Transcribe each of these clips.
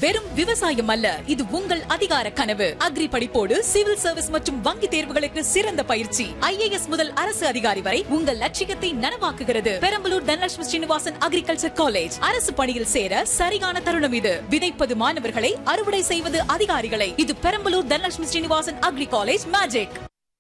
வெறும் விவசாயம் அல்ல இது உங்கள் அதிகார கனவு அக்ரி படிப்போடு சிவில் சர்வீஸ் மற்றும் வங்கி தேர்வுகளுக்கு சிறந்த பயிற்சி ஐஏஎஸ் முதல் அரசு அதிகாரி வரை உங்கள் லட்சியத்தை நனவாக்குகிறது பெரம்பலூர் தனலட்சுமி ஸ்ரீனிவாசன் அக்ரிகல்ச்சர் காலேஜ் அரசு பணியில் சேர சரியான தருணம் இது விதைப்பது மாணவர்களை அறுவடை செய்வது அதிகாரிகளை இது Perambalur Dhanalakshmi Srinivasan agri college magic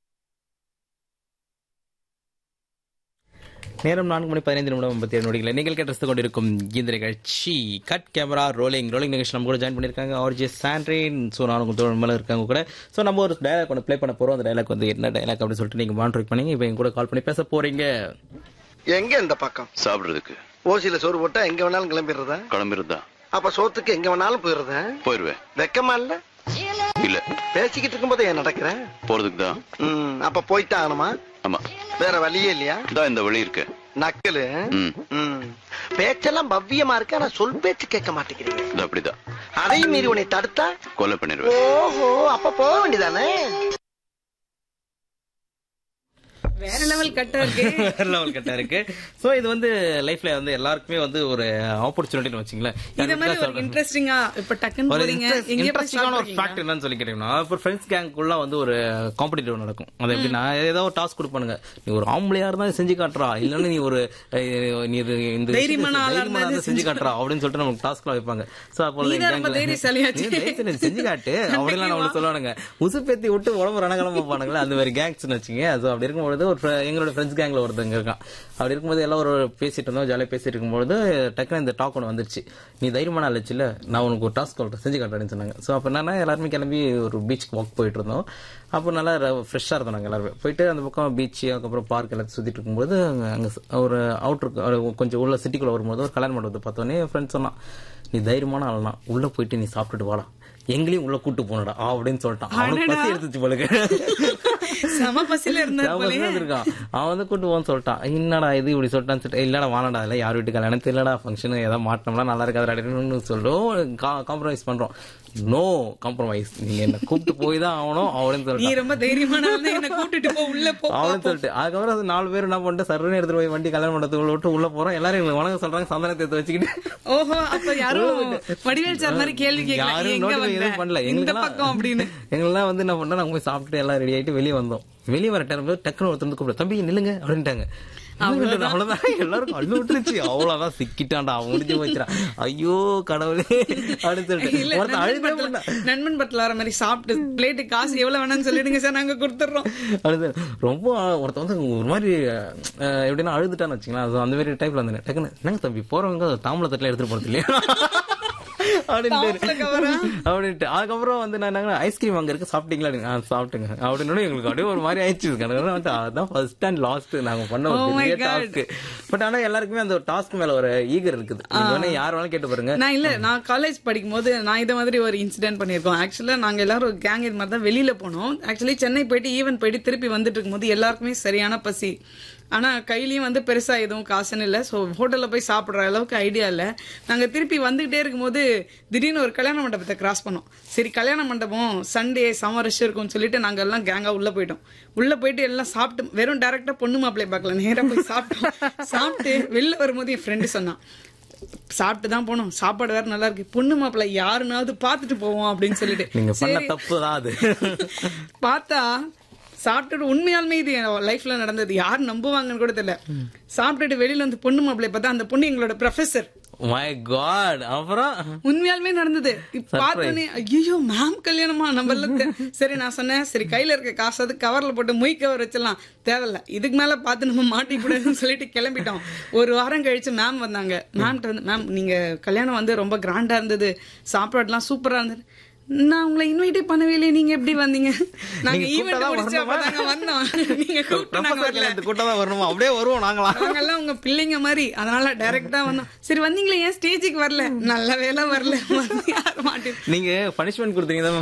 நேரம் நான்கு மணி பதினைந்து நிமிடம் ஐம்பத்தி ஏழு நொடிகளை நீங்கள் கேட்டு கொண்டிருக்கும் இந்த நிகழ்ச்சி கட் கேமரா ரோலிங் ரோலிங் நிகழ்ச்சி நம்ம கூட ஜாயின் பண்ணியிருக்காங்க ஆர்ஜே சாண்ட்ரின் ஸோ நான் உங்கள் தோழன் மேலே இருக்காங்க கூட ஸோ நம்ம ஒரு டைலாக் ஒன்று ப்ளே பண்ண போகிறோம் அந்த டைலாக் வந்து என்ன டைலாக் அப்படின்னு சொல்லிட்டு நீங்கள் மானிட்டர் பண்ணி இப்போ எங்க கூட கால் பண்ணி பேச போறீங்க எங்க இந்த பக்கம் சாப்பிடுறதுக்கு ஓசியில சோறு போட்டா எங்க வேணாலும் கிளம்பிடுறதா கிளம்பிருந்தா அப்ப சோத்துக்கு எங்க வேணாலும் போயிடுறதா போயிருவேன் வெக்கமா இல்ல இல்ல பேசிக்கிட்டு இருக்கும்போது ஏன் நடக்கிறேன் போறதுக்கு தான் ம், அப்ப போயிட்டா ஆகணுமா ஆமா வேற வழியே இல்லையா இதான் இந்த வழி இருக்கு நக்கலு ம் ம். பேச்செல்லாம் பவ்யமா இருக்கு ஆனா சொல் பேச்சு கேட்க மாட்டேங்கிறீங்க இது அப்படிதான் அதையும் மீறி உன்னை தடுத்தா கொலை பண்ணிடுவேன் ஓஹோ அப்ப போக வேண்டியதானே வேற லெவல் கட்டா இருக்கு லெவல் கட்டா இருக்கு ஸோ இது வந்து லைஃப்ல வந்து எல்லாருக்குமே வந்து ஒரு ஆப்பர்ச்சுனிட்டின்னு வச்சுங்களேன் இந்த மாதிரி ஒரு இன்ட்ரெஸ்டிங்கா இப்ப டக்குன்னு ஒரு போறீங்க எங்க போய் இன்ட்ரெஸ்டிங்கான ஒரு சாப்பிடுறீங்க? ஃபேக்ட் என்னன்னு சொல்லி கேட்டீங்கன்னா இப்போ ஃப்ரெண்ட்ஸ் கேங்குள்ள வந்து ஒரு காம்படிட்டிவ் நடக்கும் அது எப்படின்னா ஏதோ ஒரு டாஸ்க் கொடுப்பானுங்க நீ ஒரு ஆம்பளையா இருந்தா இதை செஞ்சு காட்டுறா இல்லன்னா நீ ஒரு அஹ், நீ இது இந்த விஷயத்தை தைரியமான ஆளா தைரியமான இருந்தா ஆளா செஞ்சு காட்டுறா அப்படின்னு சொல்லிட்டு நமக்கு டாஸ்க்லாம் வைப்பாங்க சோ அப்போ நீ தான் ரொம்ப தைரியசாலியாச்சு. செஞ்சு காட்டு அப்படிலாம் நம்மளுக்கு சொல்லுவானுங்க உசுப்பேத்தி விட்டு உடம்பு ரணகலம் வைப்பானுங்களே அந்த மாதிரி கேங்ஸ்னு வச்சுங்க அது அப்படி இருக்கும்பொழுது ஒரு fr- எங்களோட ஃப்ரெண்ட்ஸ் கேங்ல ஒருத்தங்க இருக்கான் அப்படி இருக்கும்போது எல்லாம் ஒரு பேசிட்டு இருந்தோம் ஜாலியாக பேசிட்டு இருக்கும்போது டக்குனு இந்த டாக் ஒன்று வந்துருச்சு நீ தைரியமான ஆளுச்சுல நான் உனக்கு ஒரு டாஸ்க் சொல்றேன் செஞ்சு காட்டுறேன்னு சொன்னாங்க ஸோ அப்போ என்னன்னா எல்லாருமே கிளம்பி ஒரு பீச்சுக்கு வாக் போயிட்டு இருந்தோம் அப்போ நல்லா ஃப்ரெஷ்ஷாக இருந்தோம் நாங்கள் எல்லாருமே போயிட்டு அந்த பக்கம் பீச் அதுக்கப்புறம் பார்க் எல்லாத்தையும் சுற்றிட்டு இருக்கும்போது அங்கே அங்கே ஒரு அவுட்ருக்கு கொஞ்சம் உள்ள சிட்டிக்குள்ள வரும்போது ஒரு கல்யாண மண்டபத்தை பார்த்தோன்னே என் ஃப்ரெண்ட் சொன்னான் நீ தைரியமான ஆள்னா உள்ள போயிட்டு நீ சாப்பிட்டுட்டு வாடா எங்களையும் உள்ள கூட்டு போனடா அப்படின்னு சொல்லிட்டான் அவனுக்கு பசி எடுத்துச்சு போலுக்கு செம பசியில இருந்தா அவன் போலயே. இருந்திருக்கான். அவன் வந்து கூட்டு போன்னு சொல்லிட்டான் என்னடா இது இப்படி சொல்லிட்டான்னு சொல்லிட்டு இல்லடா வானடா இல்ல யார் வீட்டு கல்யாணம் தெரியலடா ஃபங்க்ஷன் ஏதாவது மாட்டினோம்னா நல்லா இருக்காது சொல்றோம் காம்ப்ரமைஸ் பண்றோம் நோ காம்ப்ரமைஸ் நீங்க என்ன கூப்பிட்டு போய் தான் ஆகணும் அப்படின்னு நீ சொல்லிட்டான் ரொம்ப தைரியமான ஆளு தான், என்ன கூட்டிட்டு போ உள்ள போ அவனு சொல்லிட்டு அதுக்கப்புறம் அது நாலு பேர் என்ன பண்ணிட்டு சர்வனே எடுத்துட்டு போய் வண்டி கல்யாணம் மண்டபத்துக்குள்ள விட்டு உள்ள போறோம் எல்லாரும் எங்களை வணக்கம் சொல்றாங்க சந்தனத்தை எடுத்து வச்சுக்கிட்டு ஓஹோ அப்ப யாரும் வடிவேல் சார் மாதிரி கேள்வி கேட்கல யாரும் எங்க notify எதுவும் பண்ணல வந்த இந்த எங்களுக்கெல்லாம் பக்கம் அப்படின்னு எங்களெல்லாம் வந்து என்ன பண்ணோம் நாங்க போய் சாப்பிட்டு எல்லாம் ரெடி ஆயிட்டு வெளியே வந்தோம் வெளியே வர டைம் டக்குனு ஒருத்தர் வந்து கூப்பிடு தம்பி நில்லுங்க அப்படின்ட்டாங்க அவ்வளவுதான் எல்லாரும் கண்ணு விட்டுருச்சு அவ்வளவுதான் சிக்கிட்டான்டா அவன் முடிஞ்சு போச்சுடா ஐயோ கடவுளே அப்படின்னு சொல்லிட்டு இல்ல ஒருத்தன் நண்பன் அழுதே படத்துல நண்பன் படத்துல வர மாதிரி சாப்பிட்டு பிளேட்டு காசு எவ்வளவு வேணும்னு சொல்லிடுங்க சார் நாங்க கொடுத்துறோம் அழுது ரொம்ப ஒருத்தன் வந்து ஒரு மாதிரி அஹ், எப்படின்னா அழுதுட்டான்னு வச்சுங்களேன் அது அந்த மாதிரி டைப்ல வந்து டக்குன்னு என்னங்க தம்பி போறவங்க தாம்பளை தட்டுல எடுத்துட்டு போறது இல்லையா தாம்பூல cover ஆ? அப்படின்ட்டு அப்படின்ட்டு அதுக்கப்புறம் வந்து நான் என்ன ஐஸ்கிரீம் அங்க இருக்கு சாப்பிட்டீங்களா ஆ சாப்பிட்டுங்க அப்படின்னு எங்களுக்கு அப்படியே ஒரு மாதிரி ஆயிடுச்சு கணக்கு வந்து அதான் ஃபர்ஸ்ட் அண்ட் லாஸ்ட் நாங்க பண்ண Oh ஒரு my பெரிய God. டாஸ்க் பட் ஆனா எல்லாருக்குமே அந்த டாஸ்க் மேல ஒரு ஈகர் இருக்குது நீங்க வேணா யார் வேணாலும் கேட்டு பாருங்க நான் இல்ல நான் காலேஜ் படிக்கும் போது நான் இத மாதிரி ஒரு இன்சிடென்ட் பண்ணிருக்கோம் ஆக்சுவலா நாங்க எல்லாரும் கேங் இது மாதிரி தான் வெளியில போனோம் ஆக்சுவலி சென்னை போயிட்டு ஈவன் போயிட்டு திருப்பி வந்துட்டு இருக்கும்போது எல்லாருக்குமே சரியான பசி ஆனா கையிலயும் வந்து பெருசா எதுவும் காசுன்னு இல்ல சோ ஹோட்டல்ல போய் சாப்பிடுற அளவுக்கு ஐடியா இல்ல நாங்க திருப்பி வந்துகிட்டே இருக்கும்போது திடீர்னு ஒரு கல்யாண மண்டபத்தை கிராஸ் பண்ணோம் சரி கல்யாண மண்டபம் சண்டே சம ரஷ் இருக்கும்னு சொல்லிட்டு நாங்க எல்லாம் கேங்கா உள்ள போயிட்டோம் உள்ள போயிட்டு எல்லாம் சாப்பிட்டு வெறும் டைரக்டா பொண்ணு மாப்பிள்ளை பார்க்கல நேரா போய் சாப்பிட்டோம் சாப்பிட்டு வெளில வரும்போது என் ஃப்ரெண்டு சொன்னான் சாப்பிட்டு தான் போனோம் சாப்பாடு வேற நல்லா இருக்கு பொண்ணு மாப்பிள்ளை யாருனாவது பார்த்துட்டு போவோம் அப்படின்னு சொல்லிட்டு நீங்க பண்ண சரி. தப்பு தான் அது பார்த்தா சாப்பிட்டுட்டு உண்மையாலுமே இது என் லைஃப்ல நடந்தது யார் நம்புவாங்கன்னு கூட தெரியல சாப்பிட்டுட்டு வெளியில வந்து பொண்ணு மாப்பிள்ளை பார்த்தா அந்த பொண்ணு எங்களோட ப்ரொஃபசர் மை காட் அப்புறம் உண்மையாலுமே நடந்தது இப்ப பார்த்தோன்னே ஐயோ மேம் கல்யாணமா நம்ம எல்லாம் தெ- சரி நான் சொன்னேன் சரி கையில இருக்க காசாவது கவர்ல போட்டு மொய் கவர் வச்சிடலாம் தேவையில்ல இதுக்கு மேல பார்த்து நம்ம மாட்டிக்கூடாதுன்னு சொல்லிட்டு கிளம்பிட்டோம் ஒரு வாரம் கழிச்சு மேம் வந்தாங்க மேம்கிட்ட வந்து மேம் நீங்க கல்யாணம் வந்து ரொம்ப கிராண்டா இருந்தது சாப்பாடுலாம் சூப்பரா இருந்தது நான் உங்களை இன்வைட்டே பண்ணவே இல்லையே நீங்க எப்படி வந்தீங்க நாங்க நீங்க ஈவெண்ட் கூப்பிட்டா முடிச்சு வரணுமா? அப்பதாங்க வந்தோம் நீங்க கூப்பிட்டு நாங்க ப்ரொஃபசர் வரல கல்யாணத்துக்கு கூட்டம் தான் வரணுமா அப்படியே வருவோம் நாங்களா நாங்கெல்லாம் உங்க பிள்ளைங்க மாதிரி அதனால டைரக்டா வந்தோம் சரி வந்தீங்களே ஏன் ஸ்டேஜுக்கு வரல நல்ல வேலை வரல வந்து யாரும் மாட்டேன் நீங்க பனிஷ்மெண்ட் கொடுத்தீங்க